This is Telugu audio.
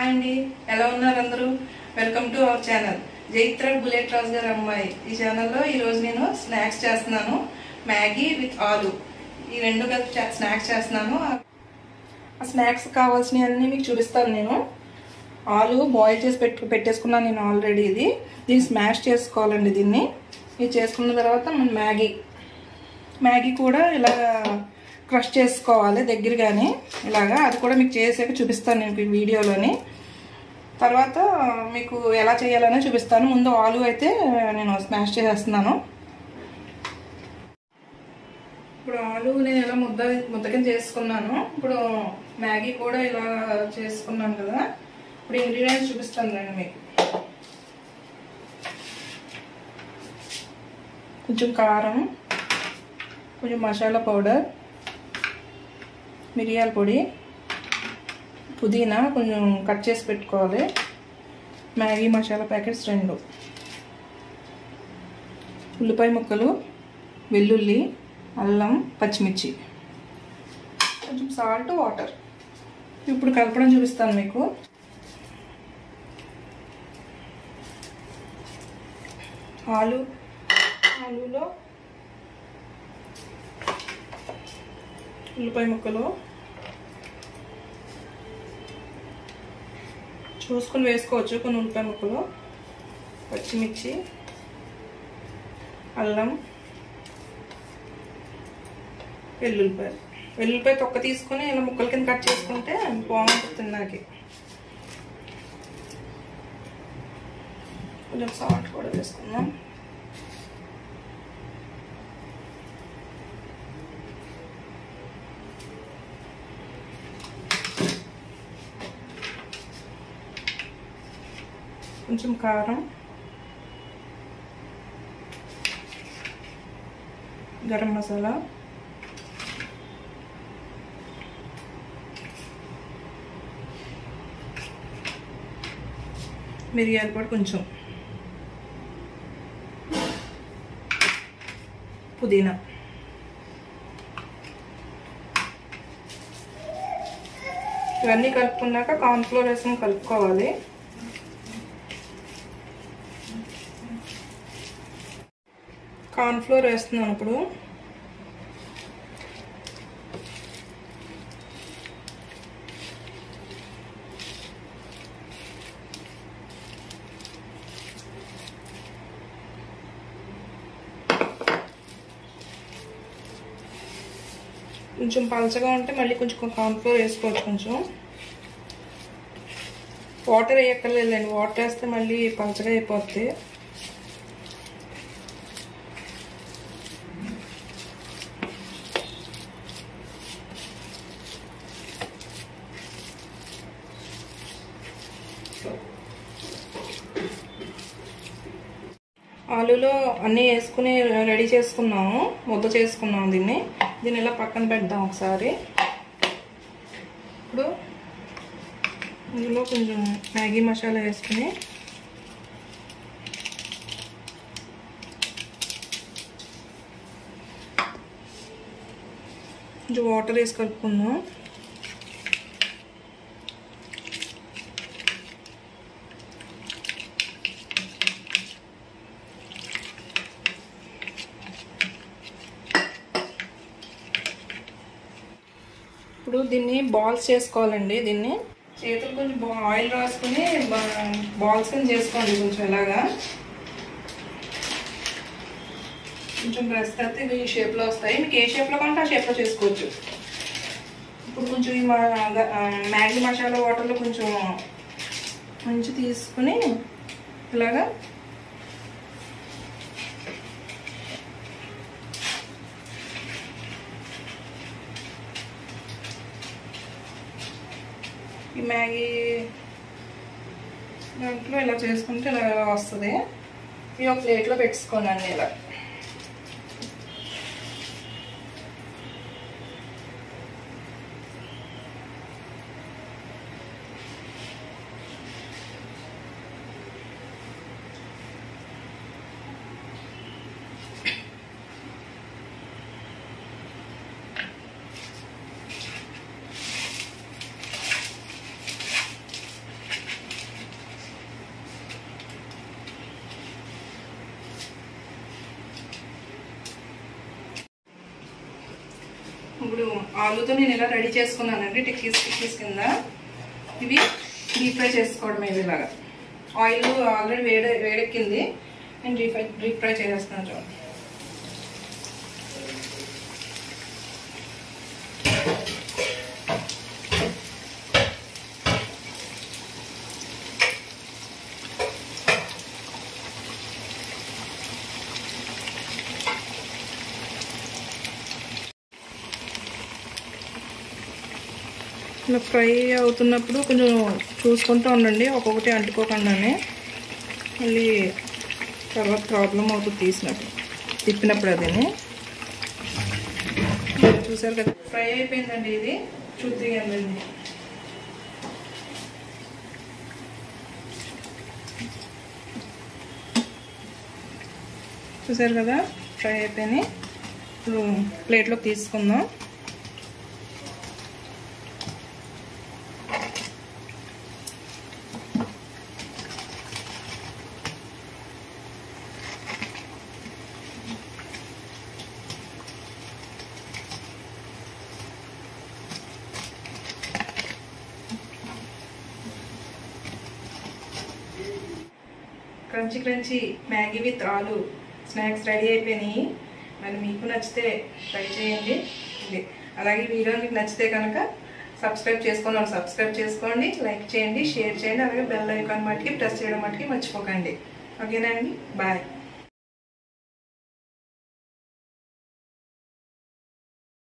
హాయ్ అండి ఎలా ఉన్నారు అందరూ welcome to our channel Jaitra bullet Raju గారి అమ్మాయి ఈ ఛానల్లో ఈరోజు నేను స్నాక్స్ చేస్తున్నాను మ్యాగీ విత్ ఆలు ఈ రెండు కలిపి చే- స్నాక్స్ చేస్తున్నాను ఆ స్నాక్స్ కావాల్సినవన్నీ మీకు చూపిస్తాను నేను ఆలు బాయిల్ చేసి పెట్టు పెట్టేసుకున్నాను నేను ఆల్రెడీ ఇది దీన్ని స్మాష్ చేసుకోవాలండి దీన్ని ఇది చేసుకున్న తర్వాత మన మ్యాగీ మ్యాగీ కూడా ఇలా క్రష్ చేసుకోవాలి దగ్గరగానే ఇలాగా అది కూడా మీకు చేసాక చూపిస్తాను నేను ఈ వీడియోలోని తర్వాత మీకు ఎలా చేయాలనే చూపిస్తాను ముందు ఆలు అయితే నేను స్మాష్ చేసేస్తున్నాను ఇప్పుడు ఆలు నేను ఇలా ముద్ద ముద్ద కింద చేసుకున్నాను ఇప్పుడు మ్యాగీ కూడా ఇలా చేసుకున్నాను కదా ఇప్పుడు ఇంగ్రీడియంట్స్ చూపిస్తాను రండి మీకు కొంచెం కారం కొంచెం మసాలా పౌడర్ మిరియాల పొడి పుదీనా కొంచెం కట్ చేసి పెట్టుకోవాలి మ్యాగీ మసాలా ప్యాకెట్స్ రెండు ఉల్లిపాయ ముక్కలు వెల్లుల్లి అల్లం పచ్చిమిర్చి కొంచెం సాల్ట్ వాటర్ ఇప్పుడు కలపడం చూపిస్తాను మీకు ఆలు ఆలులో ఉల్లిపాయ ముక్కలు చూసుకొని వేసుకోవచ్చు కొన్ని ఉల్లిపాయ ముక్కలు పచ్చిమిర్చి అల్లం వెల్లుల్లిపాయ వెల్లుల్లిపాయ తొక్క తీసుకొని ఇలా ముక్కల కింద కట్ చేసుకుంటే బాగుంటుంది తిన్నాకి కొంచెం సాల్ట్ కూడా వేసుకుందాం కొంచెం కారం గరం మసాలా మిరియాల పొడి కొంచెం పుదీనా ఇవన్నీ కలుపుకున్నాక కార్న్ఫ్లోర్ వేసుకొని కలుపుకోవాలి కార్న్ఫ్లోర్ వేస్తున్నాను ఇప్పుడు కొంచెం పలచగా ఉంటే మళ్ళీ కొంచెం కార్న్ఫ్లోర్ వేసుకోవచ్చు కొంచెం వాటర్ వేయక్కర్లేదండి వాటర్ వేస్తే మళ్ళీ పలచగా అయిపోద్ది ఆలులో అన్నీ వేసుకుని రెడీ చేసుకున్నాము ముద్ద చేసుకున్నాము దీన్ని దీన్ని ఇలా పక్కన పెడదాం ఒకసారి ఇప్పుడు ఇందులో కొంచెం మ్యాగీ మసాలా వేసుకుని కొంచెం వాటర్ వేసి కలుపుకుందాం ఇప్పుడు దీన్ని బాల్స్ చేసుకోవాలండి దీన్ని చేతులు కొంచెం బా- ఆయిల్ రాసుకుని బా- బాల్స్ కింద చేసుకోండి కొంచెం ఇలాగా కొంచెం ప్రెస్ చేస్తే ఇవి ఈ షేప్లో వస్తాయి మీకు ఏ షేప్లో కావాలంటే ఆ షేప్లో చేసుకోవచ్చు ఇప్పుడు కొంచెం ఈ మా గ- ఆ, మ్యాగీ మసాలా వాటర్లో కొంచెం మంచి తీసుకుని ఇలాగా ఈ మ్యాగీ దాంట్లో ఇలా చేసుకుంటే ఇలా వస్తుంది ఇవి ఒక ప్లేట్లో పెట్టుకోండి అన్ని ఇలా ఇప్పుడు ఆలుతో నేను ఇలా రెడీ చేసుకున్నానండి టిక్కీస్ టిక్కీస్ కింద ఇవి డీప్ ఫ్రై చేసుకోవడం ఇవి ఇలాగా ఆయిల్ ఆల్రెడీ వేడి వేడెక్కింది నేను డీప్ ఫ్రై డీప్ ఫ్రై చేసేస్తున్నాను చూడండి ఇలా ఫ్రై అవుతున్నప్పుడు కొంచెం చూసుకుంటూ ఉండండి ఒక్కొక్కటి అంటుకోకుండానే మళ్ళీ తర్వాత ప్రాబ్లం అవుతుంది తీసినప్పుడు తిప్పినప్పుడు అదేని చూసారు కదా ఫ్రై అయిపోయిందండి ఇది చూద్దాం చూసారు కదా ఫ్రై అయిపోయినాయి ఇప్పుడు ప్లేట్లోకి తీసుకుందాం క్రంచి క్రంచి మ్యాగీ విత్ ఆలు స్నాక్స్ రెడీ అయిపోయినాయి మరి మీకు నచ్చితే ట్రై చేయండి ఇది అలాగే వీడియో మీకు నచ్చితే కనుక సబ్స్క్రైబ్ చేసుకోండి సబ్స్క్రైబ్ చేసుకోండి లైక్ చేయండి షేర్ చేయండి అలాగే బెల్ ఐకాన్ మట్టుకి ప్రెస్ చేయడం మట్టుకి మర్చిపోకండి ఓకేనా అండి బాయ్